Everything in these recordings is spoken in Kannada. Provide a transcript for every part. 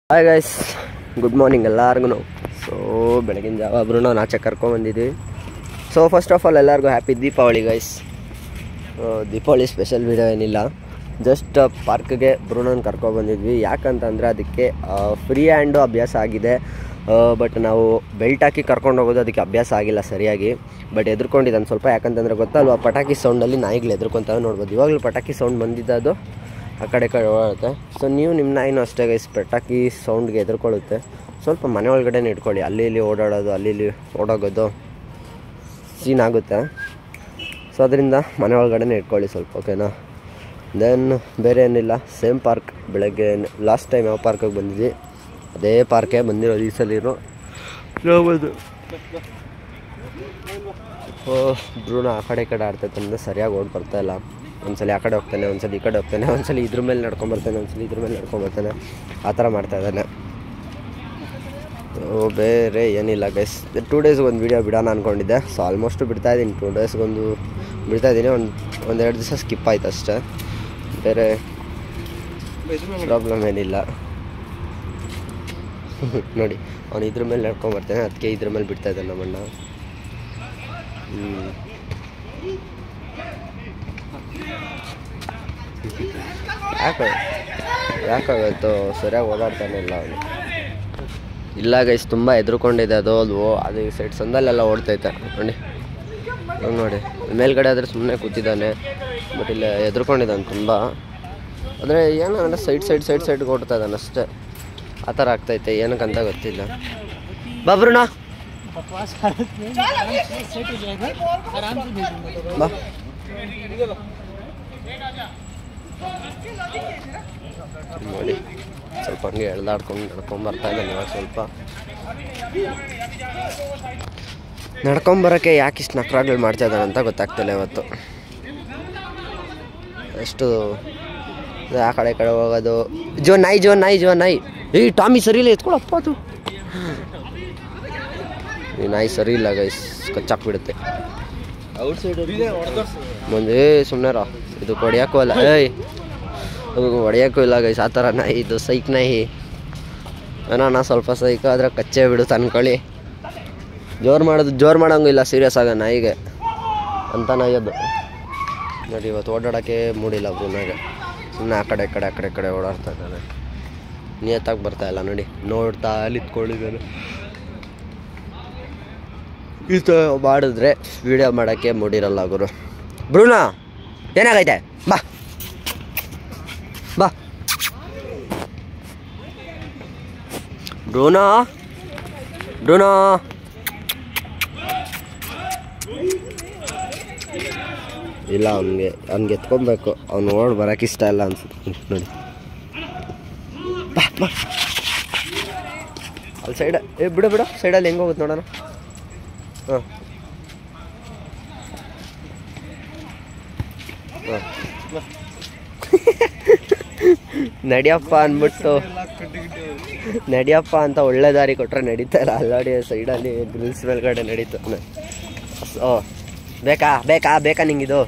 ಹಾಯ್ ಗೈಸ್ ಗುಡ್ ಮಾರ್ನಿಂಗ್ ಎಲ್ಲರಿಗೂ ಸೊ ಬೆಳಗಿನ ಜಾವ ಬ್ರುನೋ ನಾಚೆ ಕರ್ಕೊಂಬಂದಿದ್ವಿ ಸೊ ಫಸ್ಟ್ ಆಫ್ ಆಲ್ ಎಲ್ಲರಿಗೂ happy Deepavali guys Deepavali special video ಏನಿಲ್ಲ ಜಸ್ಟ್ ಪಾರ್ಕ್ಗೆ ಬ್ರೂನೋನ ಕರ್ಕೊಬಂದಿದ್ವಿ ಯಾಕಂತಂದರೆ ಅದಕ್ಕೆ ಫ್ರೀ ಹ್ಯಾಂಡು ಅಭ್ಯಾಸ ಆಗಿದೆ ಬಟ್ ನಾವು ಬೆಲ್ಟ್ ಹಾಕಿ ಕರ್ಕೊಂಡು ಹೋಗೋದು ಅದಕ್ಕೆ ಅಭ್ಯಾಸ ಆಗಿಲ್ಲ ಸರಿಯಾಗಿ ಬಟ್ ಎದ್ರುಕೊಂಡಿದ್ದಾನೆ ಸ್ವಲ್ಪ ಯಾಕಂತಂದರೆ ಗೊತ್ತಲ್ವ ಪಟಾಕಿ ಸೌಂಡಲ್ಲಿ ನಾಯಿಗಳು ಎದ್ರುಕೊಂತಾವೆ ನೋಡ್ಬೋದು ಇವಾಗಲೂ ಪಟಾಕಿ ಸೌಂಡ್ ಬಂದಿದ್ದದು ಆ ಕಡೆ ಈ ಕಡೆ ಓಡಾಡುತ್ತೆ ಸೊ ನೀವು ನಿಮ್ಮ ನಾಯಿನೂ ಅಷ್ಟೇ ಗೈಸ್ ಪಟಾಕಿ ಸೌಂಡ್ಗೆ ಎದುರ್ಕೊಳ್ಳುತ್ತೆ ಸ್ವಲ್ಪ ಮನೆ ಒಳಗಡೆನೇ ಇಟ್ಕೊಳ್ಳಿ ಅಲ್ಲಿ ಇಲ್ಲಿ ಓಡಾಡೋದು ಅಲ್ಲಿ ಇಲ್ಲಿ ಓಡೋಗೋದು ಸೀನ್ ಆಗುತ್ತೆ ಸೊ ಅದರಿಂದ ಮನೆ ಒಳಗಡೆನೇ ಇಟ್ಕೊಳ್ಳಿ ಸ್ವಲ್ಪ ಓಕೆನಾ ದೆನ್ ಬೇರೆ ಏನಿಲ್ಲ ಸೇಮ್ ಪಾರ್ಕ್ ಬೆಳಗ್ಗೆ ಲಾಸ್ಟ್ ಟೈಮ್ ಯಾವ ಪಾರ್ಕಿಗೆ ಬಂದಿದ್ವಿ ಅದೇ ಪಾರ್ಕೇ ಬಂದಿರೋದು ಈ ಸಲಿನೂ ನೋಡ್ಬೋದು ಓ ಬ್ರೂನ ಆ ಕಡೆ ಈ ಕಡೆ ಆಡ್ತೈತೆ ಅಂದರೆ ಸರಿಯಾಗಿ ಓಡ್ ಬರ್ತಾ ಇಲ್ಲ ಒಂದ್ಸಲಿ ಆ ಕಡೆ ಹೋಗ್ತಾನೆ ಒಂದ್ಸಲಿ ಈ ಕಡೆ ಹೋಗ್ತಾನೆ ಒಂದ್ಸಲಿ ಇದ್ರ ಮೇಲೆ ನಡ್ಕೊಂಬರ್ತಾನೆ ಒಂದ್ಸಲಿ ಇದ್ರ ಮೇಲೆ ನಡ್ಕೊಂಬರ್ತಾನೆ ಆ ಥರ ಮಾಡ್ತಾ ಇದ್ದಾನೆ ಓ ಬೇರೆ ಏನಿಲ್ಲ ಗೈಸ್ ಟೂ ಡೇಸ್ಗೆ ಒಂದು ವೀಡಿಯೋ ಬಿಡೋಣ ಅಂದ್ಕೊಂಡಿದ್ದೆ ಸೊ ಆಲ್ಮೋಸ್ಟ್ ಬಿಡ್ತಾ ಇದ್ದೀನಿ ಟೂ ಡೇಸ್ಗೊಂದು ಬಿಡ್ತಾ ಇದ್ದೀನಿ ಒಂದು ಒಂದೆರಡು ದಿವಸ ಸ್ಕಿಪ್ ಆಯ್ತು ಅಷ್ಟೇ ಬೇರೆ ಪ್ರಾಬ್ಲಮ್ ಏನಿಲ್ಲ ನೋಡಿ ಅವನು ಇದ್ರ ಮೇಲೆ ನಡ್ಕೊಂಬರ್ತಾನೆ ಅದಕ್ಕೆ ಇದ್ರ ಮೇಲೆ ಬಿಡ್ತಾ ಇದ್ದಾನೆ ನಮ್ಮಣ್ಣ ಹ್ಞೂ ಯಾಕೆ ಯಾಕಾಗತ್ತೋ ಸರಿಯಾಗಿ ಓಡಾಡ್ತಾನೆ ಇಲ್ಲ ಅವನು ಇಲ್ಲ ಗೈಸ್ ತುಂಬ ಎದ್ರುಕೊಂಡಿದೆ ಅದು ಅದು ಅದು ಈ ಸೈಡ್ ಸಂದಲ್ಲೆಲ್ಲ ಓಡ್ತೈತೆ ನೋಡಿ ಅವ್ನು ನೋಡಿ ಮೇಲ್ಗಡೆ ಆದರೆ ಸುಮ್ಮನೆ ಕೂತಿದ್ದಾನೆ ಬಟ್ ಇಲ್ಲಿ ಎದ್ರುಕೊಂಡಿದ್ದಾನೆ ತುಂಬ ಆದರೆ ಏನೋ ಅಂದರೆ ಸೈಡ್ ಸೈಡ್ ಸೈಡ್ ಸೈಡ್ಗೆ ಓಡ್ತಾ ಇದ್ದಾನೆ ಅಷ್ಟೇ ಆ ಥರ ಆಗ್ತೈತೆ ಏನಕ್ಕಂತ ಗೊತ್ತಿಲ್ಲ ಬಾಬ್ರುಣ बकवास हालत में आराम से सेट हो जाएगा आराम से भेज दूंगा ಬಾ ನೋಡಿ ಸ್ವಲ್ಪ ಹಂಗೆ ಎಳ್ದಾಡ್ಕೊಂಡು ನಡ್ಕೊಂಡು ಬರ್ತಾ ಇದ್ದಾನೆ ಇವಾಗ ಸ್ವಲ್ಪ ನಡ್ಕೊಂಬರೋಕ್ಕೆ ಯಾಕೆ ಇಷ್ಟು ನಕ್ರಾಗಳು ಮಾಡ್ತಾ ಇದ್ದಾನೆ ಅಂತ ಗೊತ್ತಾಗ್ತಿಲ್ಲ ಇವತ್ತು ಎಷ್ಟು ಇದು ಆ ಕಡೆ ಈ ಕಡೆ ಹೋಗೋದು ಜೋ ನಾಯಿ ಜೋ ನಾಯಿ ಜೋ ನಾಯಿ ಏ ಟಾಮಿ ಸರಿ ಇಲ್ಲ ಎತ್ಕೊಳಪ್ಪ ಅದು ಈ ನಾಯಿ ಸರಿ ಇಲ್ಲ ಗೈಸ್ ಕಚ್ಚಾಕ್ಬಿಡುತ್ತೆ ಔಟ್ ಸೈಡ್ ಮುಂದೆ ಸುಮ್ಮನೆ ಇದು ಹೊಡಿಯೋಕ್ಕೂ ಅಲ್ಲ ಏಯ್ ಅದು ಹೊಡಿಯೋಕ್ಕೂ ಇಲ್ಲ ಗೈಸ್ ಆ ಥರ ನಾಯಿ ಇದು ಸೈಕ್ ನಾಯಿ ಏನೋ ನಾ ಸ್ವಲ್ಪ ಸೈಕ್ ಆದರೆ ಕಚ್ಚೆ ಬಿಡುತ್ತೆ ಅನ್ಕೊಳ್ಳಿ ಜೋರು ಮಾಡೋದು ಜೋರು ಮಾಡೋಂಗಿಲ್ಲ ಸೀರಿಯಸ್ ಆಗ ನಾಯಿಗೆ ಅಂತ ನಾಯಿ ಅದು ನೋಡಿ ಇವತ್ತು ಓಡಾಡೋಕ್ಕೆ ಮೂಡಿಲ್ಲ ಬ್ರೂನಾಗೆ ಸುಮ್ಮನೆ ಆ ಕಡೆ ಈ ಕಡೆ ಆ ಕಡೆ ಈ ಕಡೆ ಓಡಾಡ್ತಾ ಇದ್ದಾನೆ ನಿಯತ್ತಾಗಿ ಬರ್ತಾ ಇಲ್ಲ ನೋಡಿ ನೋಡ್ತಾ ನಿಂತ್ಕೊಂಡಿದ್ದಾನೆ ಈ ಥರ ಮಾಡಿದ್ರೆ ವಿಡಿಯೋ ಮಾಡೋಕ್ಕೆ ಮೂಡಿರಲ್ಲ ಗುರು ಬ್ರೂನಾ ಏನಾಗೈತೆ ಬಾ ಬಾ ಬ್ರೂನಾ ಬ್ರೂನಾ ಇಲ್ಲ ಅವನಿಗೆ ಅವ್ನಿಗೆ ಎತ್ಕೊಬೇಕು ಅವ್ನು ಓಡ್ ಬರೋಕೆ ಇಷ್ಟ ಇಲ್ಲ ಅನ್ಸುತ್ತೆ ನೋಡಿ ಬಾ ಬಾ ಅಲ್ಲಿ ಸೈಡ್ ಏ ಬಿಡು ಬಿಡು ಸೈಡಲ್ಲಿ ಹೆಂಗೆ ಹೋಗುತ್ತೆ ನೋಡೋಣ ಹಾಂ ಹಾಂ ನಡಿಯಪ್ಪ ಅಂದ್ಬಿಟ್ಟು ನಡಿಯಪ್ಪ ಅಂತ ಒಳ್ಳೆ ದಾರಿ ಕೊಟ್ಟರೆ ನಡೀತಾ ಇಲ್ಲ ಅಲ್ಲಾಡಿ ಸೈಡಲ್ಲಿ ಗ್ರಿಲ್ಸ್ ಮೇಲ್ಗಡೆ ನಡೀತು ಓ ಬೇಕಾ ಬೇಕಾ ಬೇಕಾ ನಿಂಗಿದು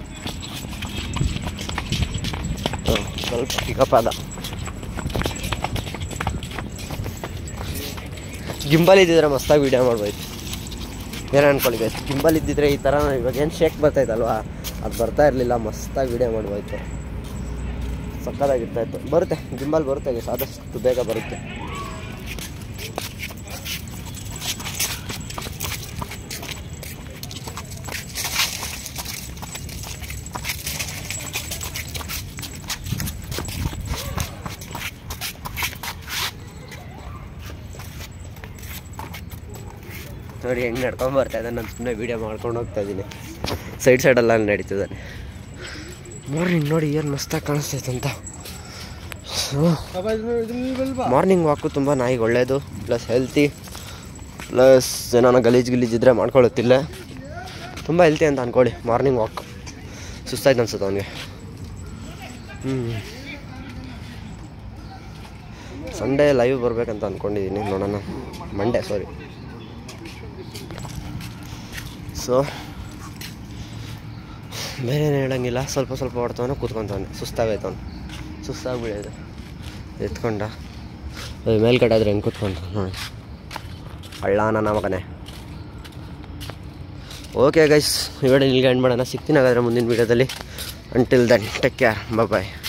ಹ್ಮ್, ಸ್ವಲ್ಪ ಪಿಕಪ್ ಅದ ಗಿಂಬಲ್ ಇದ್ದಿದ್ರೆ ಮಸ್ತಾಗಿ ವೀಡಿಯೋ ಮಾಡ್ಬೋದು ಏನು ಅನ್ಕೊಳ್ಳಿ guys, ಗಿಂಬಲ್ ಇದ್ದಿದ್ರೆ ಈ ಥರ ಇವಾಗ ಏನು ಶೇಕ್ ಬರ್ತೈತಲ್ವಾ ಅದು ಬರ್ತಾ ಇರಲಿಲ್ಲ ಮಸ್ತಾಗಿ ವೀಡಿಯೋ ಮಾಡ್ಬೋಯ್ತು ಸಕ್ಕತ್ತಾಗಿರ್ತಾಯಿತ್ತು ಬರುತ್ತೆ ಗಿಂಬಲ್ ಬರುತ್ತೆ guys, ಆದಷ್ಟು ಬೇಗ ಬರುತ್ತೆ ನೋಡಿ ಹೆಂಗೆ ನಡ್ಕೊಂಡು ಬರ್ತಾ ಇದ್ದಾನೆ ನಾನು ಸುಮ್ಮನೆ ವೀಡಿಯೋ ಮಾಡ್ಕೊಂಡು ಹೋಗ್ತಾ ಇದ್ದೀನಿ ಸೈಡ್ ಸೈಡೆಲ್ಲ ನಡೀತಿದ್ದಾನೆ ಮಾರ್ನಿಂಗ್ ನೋಡಿ ಏನು ಮಸ್ತಾಗಿ ಕಾಣಿಸ್ತೈತೆ ಅಂತ ಮಾರ್ನಿಂಗ್ ವಾಕು ತುಂಬ ನಾಯಿಗೆ ಒಳ್ಳೆಯದು ಪ್ಲಸ್ ಹೆಲ್ತಿ ಪ್ಲಸ್ ಏನಾನ ಗಲೀಜು ಗಿಲೀಜ್ ಇದ್ದರೆ ಮಾಡ್ಕೊಳ್ಳುತ್ತಿಲ್ಲ ತುಂಬ ಹೆಲ್ತಿ ಅಂತ ಅಂದ್ಕೊಳ್ಳಿ ಮಾರ್ನಿಂಗ್ ವಾಕ್ ಸುಸ್ತಾಯ್ತು ಅನ್ಸುತ್ತೆ ಅವನಿಗೆ ಹ್ಞೂ ಸಂಡೇ ಲೈವ್ ಬರ್ಬೇಕಂತ ಅಂದ್ಕೊಂಡಿದ್ದೀನಿ ನೋಡೋಣ ಮಂಡೇ ಸಾರಿ ಸೊ ಬೇರೆ ಏನು ಹೇಳಂಗಿಲ್ಲ ಸ್ವಲ್ಪ ಸ್ವಲ್ಪ ಓಡ್ತಾವನೆ ಕೂತ್ಕೊಂತಾವನೆ ಸುಸ್ತಾಗೈತವನು ಸುಸ್ತಾಗ್ಬಿಡಿದೆ ಎತ್ಕೊಂಡ ಮೇಲ್ಗಡೆ ಆದ್ರೆ ಹೆಂಗೆ ಕೂತ್ಕೊಂಡು ನೋಡಿ ಹಳ್ಳ ನನ್ನ ಮಗನೇ ಓಕೆ ಗೈಸ್ ಈ ವಿಡಿಯೋ ಇಲ್ಲಿಗೆ ಎಂಡ್ ಮಾಡೋಣ ಸಿಗ್ತೀನಿ ಹಾಗಾದ್ರೆ ಮುಂದಿನ ವೀಡಿಯೋದಲ್ಲಿ ಅಂಟಿಲ್ ದೆನ್ ಟೇಕ್ ಕೇರ್ ಬಾಯ್